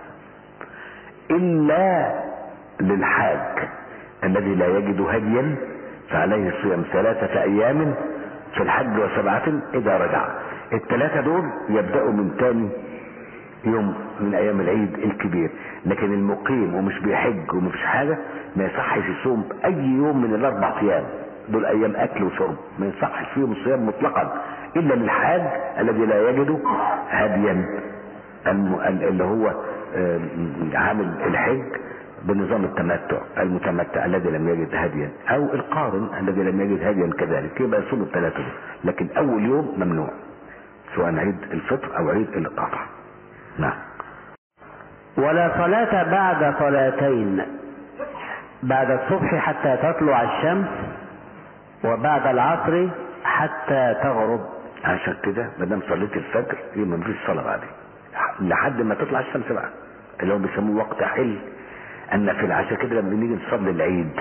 إلا للحاج الذي لا يجد هديا فعليه صيام ثلاثة أيام في الحج وسبعة إذا رجع الثلاثة دول يبدأوا من تاني يوم من ايام العيد الكبير لكن المقيم ومش بيحج ومفيش حاجة ما يصحش يصوم اي يوم من الاربع ايام دول ايام اكل وشرب ما يصحش فيهم الصيام مطلقا الا للحاج الذي لا يجد هديا الم- ال- اللي هو آه، عامل الحج بنظام التمتع المتمتع الذي لم يجد هديا او القارن الذي لم يجد هديا كذلك يبقى يصوم الثلاثه دول لكن اول يوم ممنوع سواء عيد الفطر او عيد الاضحى نعم ولا صلاة بعد صلاتين بعد الصبح حتى تطلع الشمس وبعد العصر حتى تغرب عشان كده ما دام صليت الفجر يبقى مفيش صلاه بعدين لحد ما تطلع الشمس بقى اللي هو بيسموه وقت حل ان في العشاء كده لما بنيجي نصلي العيد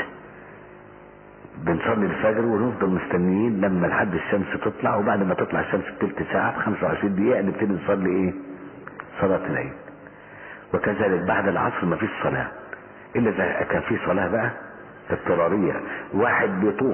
بنصلي الفجر ونفضل مستنيين لما لحد الشمس تطلع وبعد ما تطلع الشمس بتلت ساعه ب 25 دقيقه نبتدي نصلي ايه؟ صلاه العيد وكذلك بعد العصر ما فيش صلاه الا اذا كان في صلاه بقى اضطراريه واحد بيطوف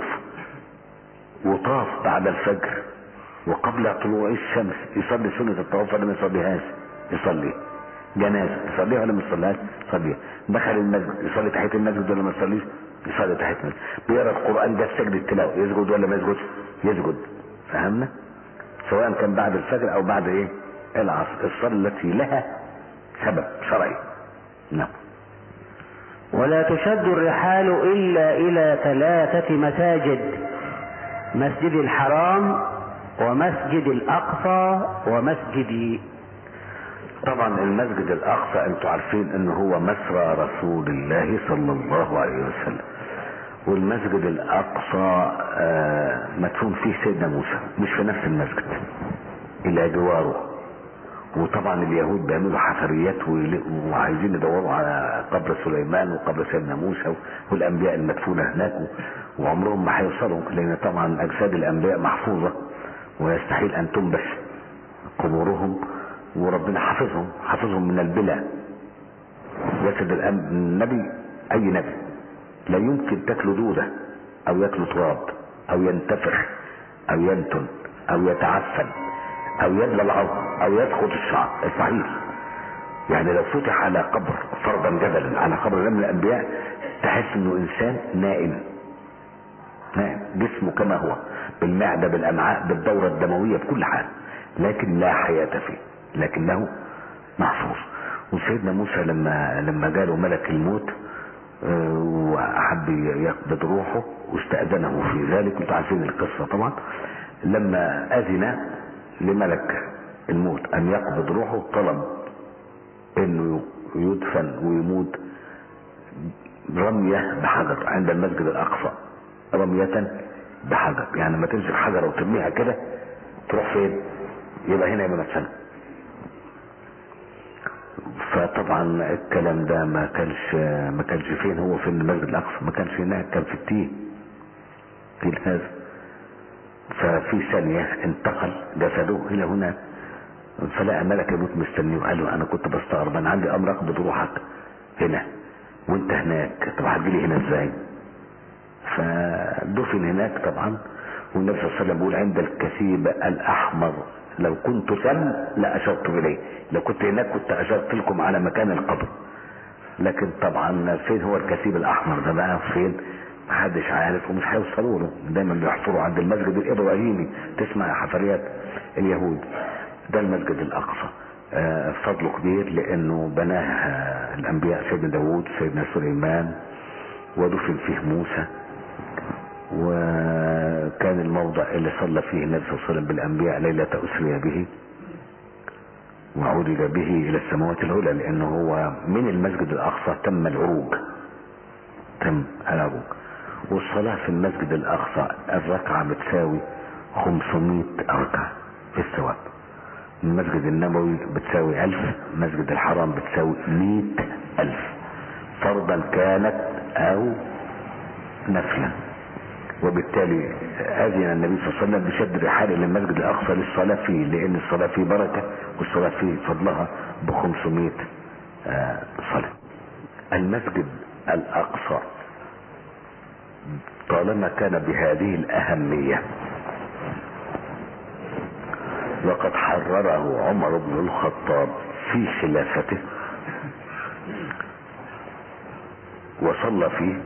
وطاف بعد الفجر وقبل طلوع الشمس يصلي سنة الطواف ولا ما يصليهاش يصلي جنازة يصليها ولا ما يصليهاش يصليها دخل المسجد يصلي تحية المسجد ولا ما يصليش يصلي تحية المسجد بيقرا القرآن ده في سجد التلاوة يسجد ولا ما يسجدش يسجد فهمنا سواء كان بعد الفجر او بعد ايه العصر الصلاة التي لها سبب شرعي نعم ولا تشد الرحال إلا إلى ثلاثة مساجد مسجد الحرام ومسجد الأقصى ومسجدي طبعا المسجد الاقصى انتوا عارفين ان هو مسرى رسول الله صلى الله عليه وسلم والمسجد الاقصى آه، مدفون فيه سيدنا موسى مش في نفس المسجد الى جواره وطبعا اليهود بيعملوا حفريات ويل- وعايزين يدوروا على قبر سليمان وقبر سيدنا موسى والانبياء المدفونه هناك وعمرهم ما هيوصلوا لان طبعا اجساد الانبياء محفوظه ويستحيل ان تنبش قبورهم وربنا حافظهم حافظهم من البلا جسد الأم- النبي اي نبي لا يمكن تاكله دوده او ياكله تراب او ينتفخ او ينتن او يتعفن او يبلى العظم او يسقط الشعر صحيح يعني لو فتح على قبر فرضا جبلا على قبر من الانبياء تحس انه انسان نائم نائم جسمه كما هو بالمعدة بالامعاء بالدورة الدموية بكل حال لكن لا حياة فيه لكنه محفوظ وسيدنا موسى لما لما جاله ملك الموت آه، وحب يقبض روحه واستأذنه في ذلك انتوا عارفين القصة طبعا لما أذن لملك الموت أن يقبض روحه طلب انه يدفن ويموت رمية بحجر عند المسجد الأقصى رمية بحجر يعني لما تمسك حجرة وترميها كده تروح فين يبقى هنا يبقى مدفنه فطبعا الكلام ده ما كانش ما كانش فين هو في المسجد الاقصى ما كانش هناك كان في التيه في هذا ففي ثانية انتقل جسده الى هناك فلقى ملك الموت مستنيه وقال له انا كنت بستغرب انا عندي امر اقبض روحك هنا وانت هناك طب هتجيلي هنا ازاي فدفن هناك طبعا والنبي صلى الله عليه وسلم بيقول عند الكثيب الاحمر لو كنت سم لاشرت اليه لو كنت هناك كنت اشرت لكم على مكان القبر لكن طبعا فين هو الكثيب الاحمر ده بقى فين محدش عارف ومش هيوصلوا له دايما بيحفروا عند المسجد الابراهيمي تسمع حفريات اليهود ده المسجد الاقصى آه، فضله كبير لانه بناه آه، الانبياء سيدنا داوود سيدنا سليمان ودفن فيه موسى وكان الموضع اللي صلى فيه النبي صلى الله عليه وسلم بالانبياء ليله اسري به وعرج به الى السماوات العلى لانه هو من المسجد الاقصى تم العروج تم العروج والصلاه في المسجد الاقصى الركعه بتساوي 500 ركعه في الثواب المسجد النبوي بتساوي ألف مسجد الحرام بتساوي مئة ألف فرضا كانت أو نفلا وبالتالي أذن النبي صلى الله عليه وسلم بشد رحال إلى المسجد الأقصى للصلاة فيه لأن الصلاة فيه بركة والصلاة فيه فضلها ب 500 آه، صلاة المسجد الأقصى طالما كان بهذه الأهمية وقد حرره عمر بن الخطاب في خلافته وصلى فيه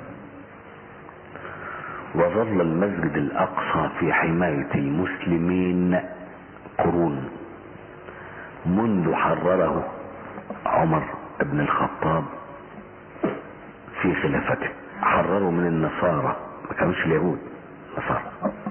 وظل المسجد الاقصى في حماية المسلمين قرون منذ حرره عمر بن الخطاب في خلافته حرره من النصارى ما كانوش اليهود نصارى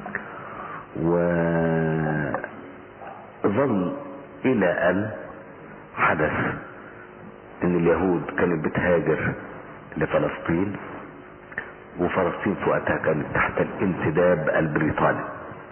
وظل الى ان حدث ان اليهود كانت بتهاجر لفلسطين وفلسطين في وقتها كانت تحت الانتداب البريطاني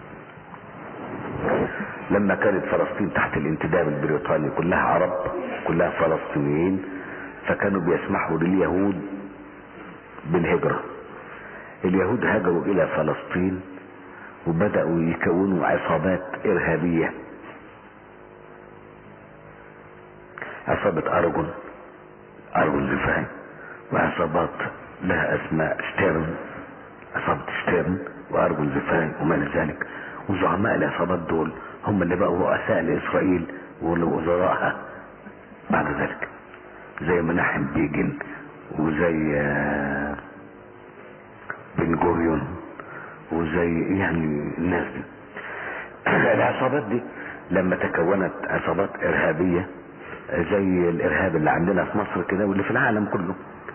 لما كانت فلسطين تحت الانتداب البريطاني كلها عرب كلها فلسطينيين فكانوا بيسمحوا لليهود بالهجرة اليهود هاجروا الى فلسطين وبدأوا يكونوا عصابات ارهابية عصابة ارجون ارجون زفاي وعصابات لها اسماء شتيرن عصابة شتيرن وارجون زفاي وما الى ذلك وزعماء العصابات دول هم اللي بقوا رؤساء لاسرائيل ووزرائها بعد ذلك زي مناحم بيجن وزي آه، بن جوريون وزي يعني الناس دي العصابات دي لما تكونت عصابات ارهابية زي الارهاب اللي عندنا في مصر كده واللي في العالم كله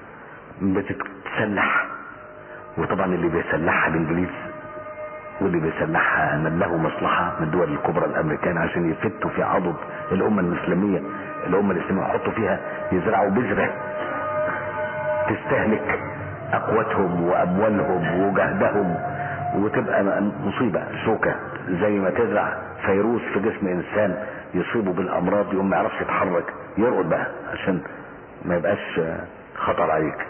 بتتسلح وطبعا اللي بيسلحها الانجليز واللي بيسلحها من له مصلحة من الدول الكبرى الامريكان عشان يفتوا في عضد الامة الاسلامية الامة الاسلامية يحطوا فيها يزرعوا بذرة تستهلك اقواتهم واموالهم وجهدهم وتبقى مصيبة شوكة زي ما تزرع فيروس في جسم انسان يصيبه بالامراض يقوم ما يعرفش يتحرك يرقد بقى عشان ما يبقاش خطر عليك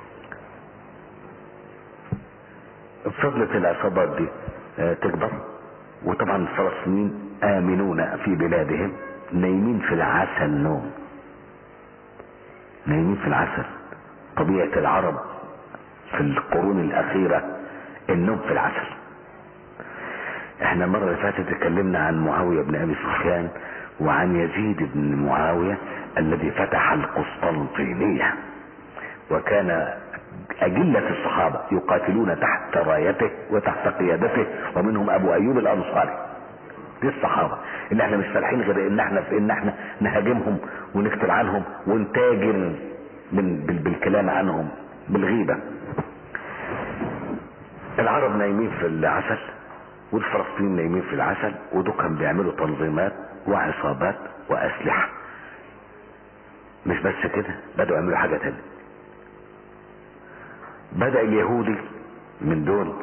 فضلت العصابات دي آه، تكبر وطبعا الفلسطينيين امنون في بلادهم نايمين في العسل نوم نايمين في العسل طبيعة العرب في القرون الاخيرة النوم في العسل احنا المرة اللي فاتت اتكلمنا عن معاوية بن ابي سفيان وعن يزيد بن معاوية الذي فتح القسطنطينية وكان أجلة الصحابة يقاتلون تحت رايته وتحت قيادته ومنهم أبو أيوب الأنصاري دي الصحابة اللي احنا مش فالحين غير ان احنا في ان احنا نهاجمهم ونكتب عنهم ونتاجر من بال- بالكلام عنهم بالغيبة العرب نايمين في العسل والفلسطينيين نايمين في العسل ودول كانوا بيعملوا تنظيمات وعصابات وأسلحة مش بس كده بدأوا يعملوا حاجة تانية بدأ اليهودي من دول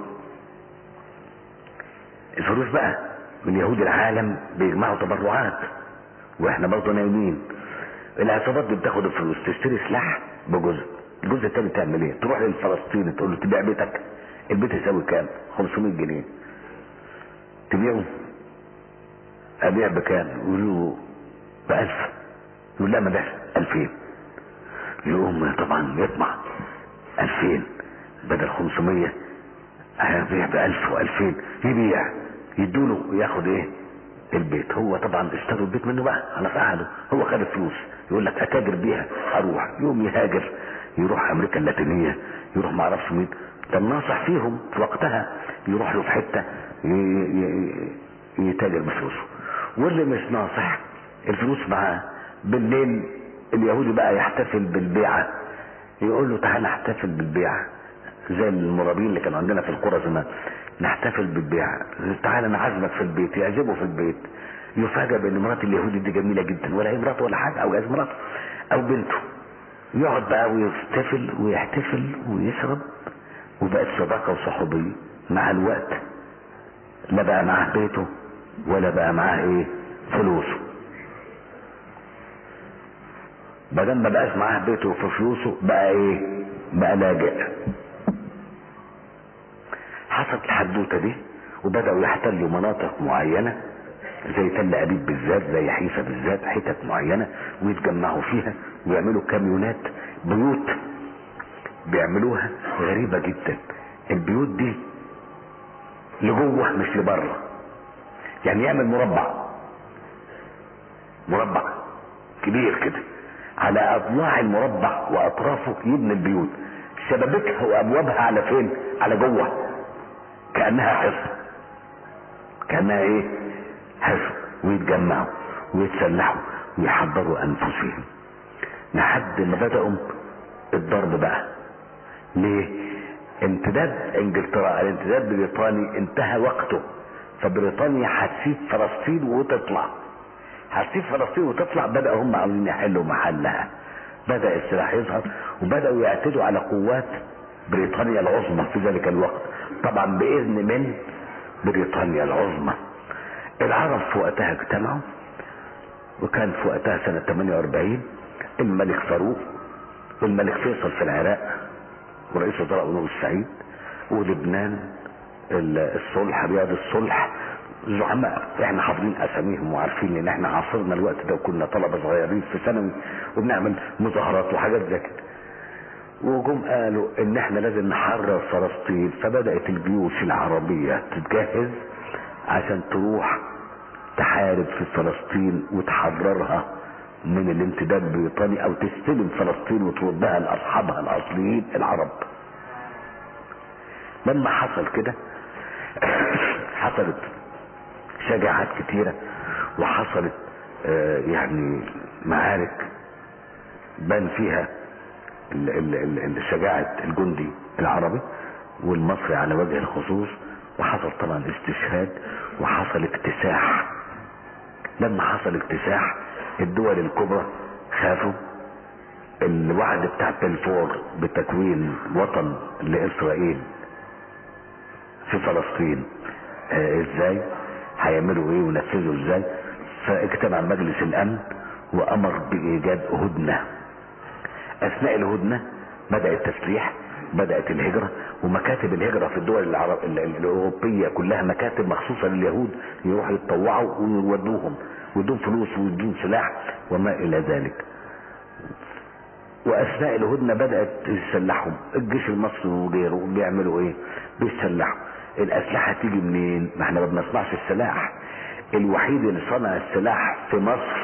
الفلوس بقى من يهود العالم بيجمعوا تبرعات واحنا برضه نايمين العصابات دي بتاخد الفلوس تشتري سلاح بجزء الجزء التاني تعمل ايه تروح للفلسطيني تقول له تبيع بيتك البيت يساوي كام 500 جنيه تبيعه ابيع بكام يقول له بألف يقول لا ما ده 2000 يقوم طبعا يطمع 2000 بدل 500 هيبيع ب 1000 و2000 يبيع يدوله وياخد ايه البيت هو طبعا اشتروا البيت منه بقى على فعله هو خد الفلوس يقول لك اتاجر بيها اروح يوم يهاجر يروح امريكا اللاتينيه يروح ما اعرفش مين ده الناصح فيهم في وقتها يروح له في حته يتاجر بفلوسه واللي مش ناصح الفلوس معاه بالليل اليهودي بقى يحتفل بالبيعه يقول له تعالى نحتفل بالبيعه زي المرابين اللي كانوا عندنا في القرى زمان نحتفل بالبيعه تعالى انا عازمك في البيت يعجبه في البيت يفاجئ بان مرات اليهودي دي جميله جدا ولا هي مراته ولا حاجه او جاز مراته او بنته يقعد بقى ويحتفل ويحتفل ويشرب وبقت صداقه وصحوبيه مع الوقت لا بقى معاه بيته ولا بقى معاه ايه فلوسه بدل ما بقاش معاه بيته وفي فلوسه بقى ايه بقى لاجئ حصلت الحدوته دي وبداوا يحتلوا مناطق معينه زي تل ابيب بالذات زي حيفا بالذات حتت معينه ويتجمعوا فيها ويعملوا كاميونات بيوت بيعملوها غريبه جدا البيوت دي لجوه مش لبره يعني يعمل مربع مربع كبير كده على اضلاع المربع واطرافه يبني البيوت شبابيكها وابوابها على فين على جوه كانها حصن كانها ايه حصن ويتجمعوا ويتسلحوا ويحضروا انفسهم لحد ما بداوا الضرب بقى ليه امتداد انجلترا الامتداد بريطاني انتهى وقته فبريطانيا هتسيب فلسطين وتطلع هتسيب فلسطين وتطلع بدأوا هم عاوزين يحلوا محلها بدأ السلاح يظهر وبدأوا يعتدوا على قوات بريطانيا العظمى في ذلك الوقت طبعا بإذن من بريطانيا العظمى العرب في وقتها اجتمعوا وكان في وقتها سنة 48 الملك فاروق والملك فيصل في العراق ورئيس وزراء نور السعيد ولبنان الصلح رياض الصلح زعماء احنا حافظين اساميهم وعارفين ان احنا عاصرنا الوقت ده وكنا طلبه صغيرين في ثانوي وبنعمل مظاهرات وحاجات زي كده وجم قالوا ان احنا لازم نحرر فلسطين فبدات الجيوش العربيه تتجهز عشان تروح تحارب في فلسطين وتحررها من الامتداد البريطاني او تستلم فلسطين وتردها لاصحابها الاصليين العرب لما حصل كده حصلت شجاعات كتيرة وحصلت آه يعني معارك بان فيها ال ال ال شجاعة الجندي العربي والمصري على وجه الخصوص وحصل طبعا استشهاد وحصل اكتساح لما حصل اكتساح الدول الكبرى خافوا الوعد بتاع بلفور بتكوين وطن لاسرائيل في فلسطين آه ازاي هيعملوا ايه ونفذوا ازاي فاجتمع مجلس الامن وامر بايجاد هدنه اثناء الهدنه بدا التسليح بدات الهجره ومكاتب الهجره في الدول العرب الاوروبيه كلها مكاتب مخصوصه لليهود يروحوا يتطوعوا ويودوهم ويدون فلوس ويدون سلاح وما الى ذلك واثناء الهدنه بدات يسلحهم الجيش المصري وغيره بيعملوا ايه بيسلحوا الاسلحه تيجي منين ما احنا ما بنصنعش السلاح الوحيد اللي صنع السلاح في مصر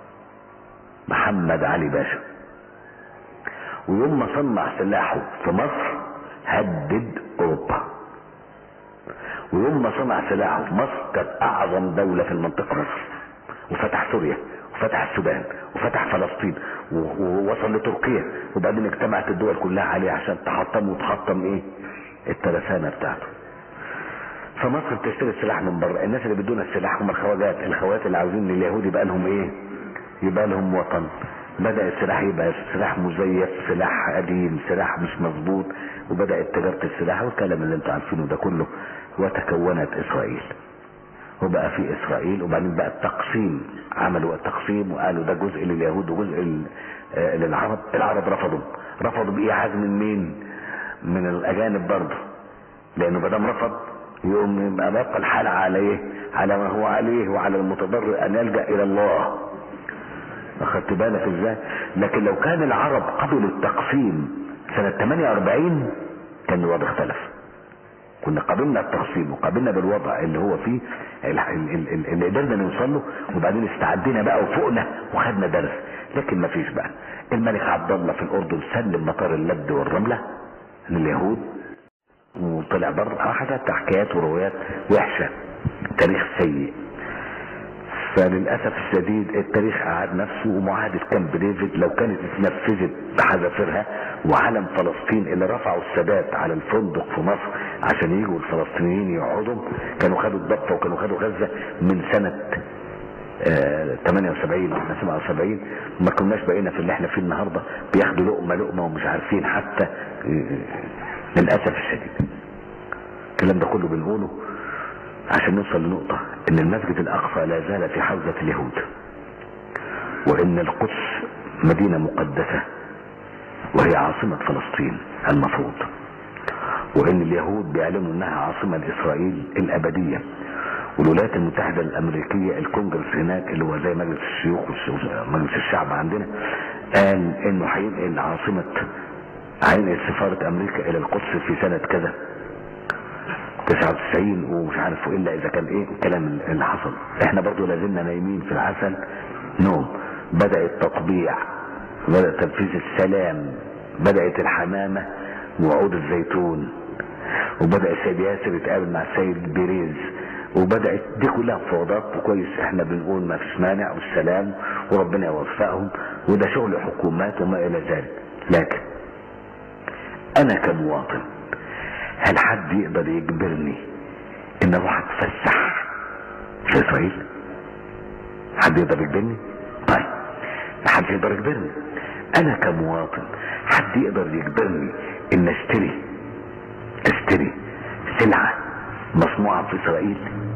محمد علي باشا ويوم ما صنع سلاحه في مصر هدد اوروبا ويوم ما صنع سلاحه في مصر كانت اعظم دولة في المنطقة مصر وفتح سوريا وفتح السودان وفتح فلسطين ووصل لتركيا وبعدين اجتمعت الدول كلها عليه عشان تحطم وتحطم ايه الترسانة بتاعته فمصر بتشتري السلاح من بره الناس اللي بدون السلاح هم الخواجات الخوات اللي عاوزين اليهود يبقى لهم ايه يبقى لهم وطن بدأ السلاح يبقى سلاح مزيف سلاح قديم سلاح مش مظبوط وبدأت تجارة السلاح والكلام اللي انتوا عارفينه ده كله وتكونت اسرائيل وبقى في اسرائيل وبعدين بقى التقسيم عملوا التقسيم وقالوا ده جزء لليهود وجزء لل- آه، للعرب العرب رفضوا رفضوا بايعاز من مين من الاجانب برضه لانه ما دام رفض يقوم يبقى بقى الحال عليه على ما هو عليه وعلى المتضرر ان يلجا الى الله اخدت بالك ازاي لكن لو كان العرب قبلوا التقسيم سنة 48 كان الوضع اختلف كنا قابلنا التقسيم وقابلنا بالوضع اللي هو فيه ال- ال- ال- ال- اللي قدرنا نوصل له وبعدين استعدينا بقى وفوقنا وخدنا درس لكن ما فيش بقى الملك عبد الله في الاردن سلم مطار اللد والرمله لليهود وطلع بره آه، حاجات حكايات وروايات وحشه تاريخ سيء فللاسف الشديد التاريخ اعاد نفسه ومعاهده كامب ديفيد لو كانت اتنفذت بحذافيرها وعلم فلسطين اللي رفعوا السادات على الفندق في مصر عشان يجوا الفلسطينيين يقعدوا كانوا خدوا الضفه وكانوا خدوا غزه من سنه آه 78 ولا 77 ما كناش بقينا في اللي احنا فيه النهارده بياخدوا لقمه لقمه ومش عارفين حتى آه، للاسف الشديد الكلام ده كله بنقوله عشان نوصل لنقطة ان المسجد الاقصى لا زال في حوزة اليهود وان القدس مدينة مقدسة وهي عاصمة فلسطين المفروض وان اليهود بيعلنوا انها عاصمة لاسرائيل الابدية والولايات المتحدة الامريكية الكونجرس هناك اللي هو زي مجلس الشيوخ ومجلس الشعب عندنا قال انه هينقل عاصمة هينقل سفارة امريكا الى القدس في سنة كذا 99 ومش عارف الا اذا كان ايه الكلام اللي حصل احنا برضو لازلنا نايمين في العسل نوم بدأ التطبيع بدأ تنفيذ السلام بدأت الحمامة وعود الزيتون وبدأ السيد ياسر يتقابل مع السيد بيريز وبدأت دي كلها مفاوضات وكويس احنا بنقول ما فيش مانع والسلام وربنا يوفقهم وده شغل حكومات وما الى ذلك لكن انا كمواطن هل حد يقدر يجبرني ان اروح اتفسح في اسرائيل حد يقدر يجبرني طيب ما حد يقدر يجبرني انا كمواطن حد يقدر يجبرني ان اشتري اشتري سلعة مصنوعة في اسرائيل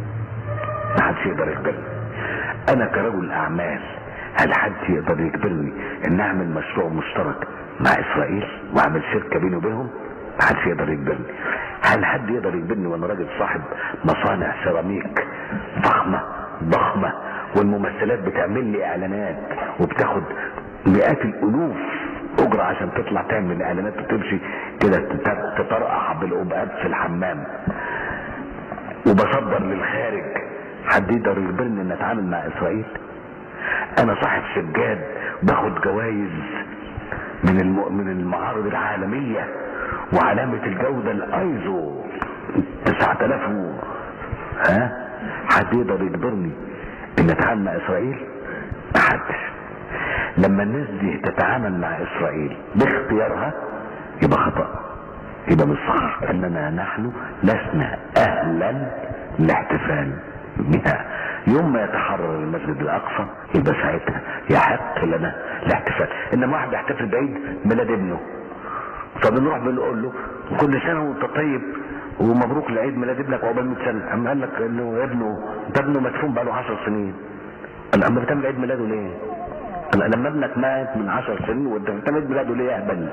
ما حدش يقدر يجبرني انا كرجل اعمال هل حد يقدر يجبرني ان اعمل مشروع مشترك مع اسرائيل واعمل شركة بيني وبينهم ما حدش يقدر يجبرني هل حد يقدر يجبرني وانا راجل صاحب مصانع سيراميك ضخمة ضخمة والممثلات بتعمل لي اعلانات وبتاخد مئات الالوف اجرة عشان تطلع تعمل اعلانات وتمشي كده تت- تطرقع بالقبقات في الحمام وبصدر للخارج حد يقدر يجبرني ان اتعامل مع اسرائيل انا صاحب سجاد باخد جوائز من الم... من المعارض العالمية وعلامة الجودة الايزو 9000 و... ها حد يقدر يجبرني ان اتعامل مع اسرائيل محدش لما الناس دي تتعامل مع اسرائيل باختيارها يبقى خطأ يبقى مش صح اننا نحن لسنا اهلا للاحتفال بها يوم ما يتحرر المسجد الاقصى يبقى ساعتها يحق لنا الاحتفال انما واحد يحتفل بعيد ميلاد ابنه فبنروح بنقول له كل سنه وانت طيب ومبروك لعيد ميلاد ابنك عقبال 100 سنه اما قال لك انه ابنه ده ابنه مدفون بقاله 10 سنين قال اما بتعمل عيد ميلاده ليه؟ قال لما ابنك مات من 10 سنين وانت بتعمل عيد ميلاده ليه يا اهبل؟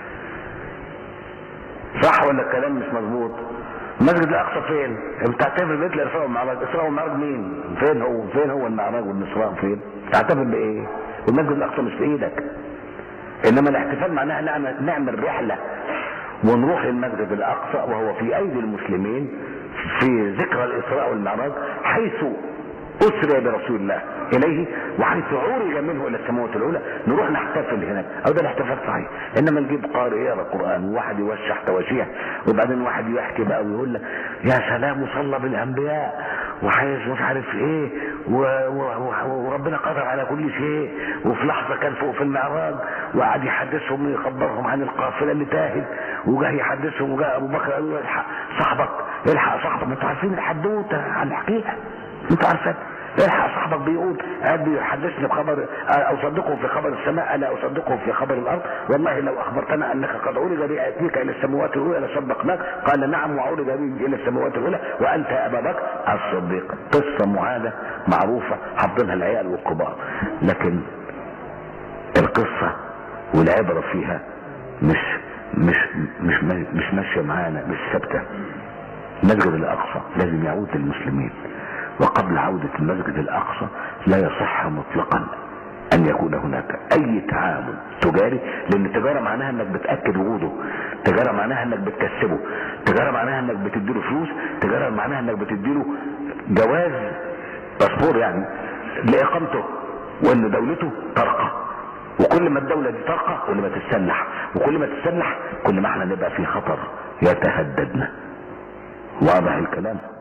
صح ولا الكلام مش مظبوط؟ المسجد الاقصى فين؟ بتعتبر بيت الاسراء والمعراج، الاسراء والمعراج مين؟ فين هو؟ فين هو المعراج والاسراء فين؟ تعتبر بايه؟ والمسجد الاقصى مش في ايدك. انما الاحتفال معناها نعمل, نعمل رحله ونروح للمسجد الاقصى وهو في ايدي المسلمين في ذكرى الاسراء والمعراج حيث اسري برسول الله اليه وحيث عرج منه الى السماوات العلى نروح نحتفل هناك او ده الاحتفال صحيح انما نجيب قارئ يقرا قران وواحد يوشح تواشيح وبعدين واحد يحكي بقى ويقول لك يا سلام وصلى بالانبياء وحيث مش عارف ايه و... و... و... وربنا قدر على كل شيء وفي لحظه كان فوق في المعراج وقعد يحدثهم ويخبرهم عن القافله اللي تاهت وجاه يحدثهم وجاء ابو بكر قال له الحق صاحبك الحق صاحبك انتوا عارفين الحدوته عن الحقيقه انتوا عارفين الحق صاحبك بيقول قاعد بيحدثني بخبر اصدقه في خبر السماء الا اصدقه في خبر الارض والله لو اخبرتنا انك قد عرج بي اتيك الى السماوات الاولى لصدقناك قال نعم وعرج بي الى السماوات الاولى وانت يا ابا بكر الصديق قصه معاده معروفه حافظينها العيال والكبار لكن القصه والعبره فيها مش مش مش مش ماشيه معانا مش ثابته المسجد الاقصى لازم يعود للمسلمين وقبل عودة المسجد الأقصى لا يصح مطلقا أن يكون هناك أي تعامل تجاري لأن التجارة معناها أنك بتأكد وجوده تجارة معناها أنك بتكسبه تجارة معناها أنك بتديله فلوس تجارة معناها أنك بتديله جواز باسبور يعني لإقامته وأن دولته ترقى وكل ما الدولة دي ترقى كل ما تتسلح وكل ما تتسلح كل ما احنا نبقى في خطر يتهددنا واضح الكلام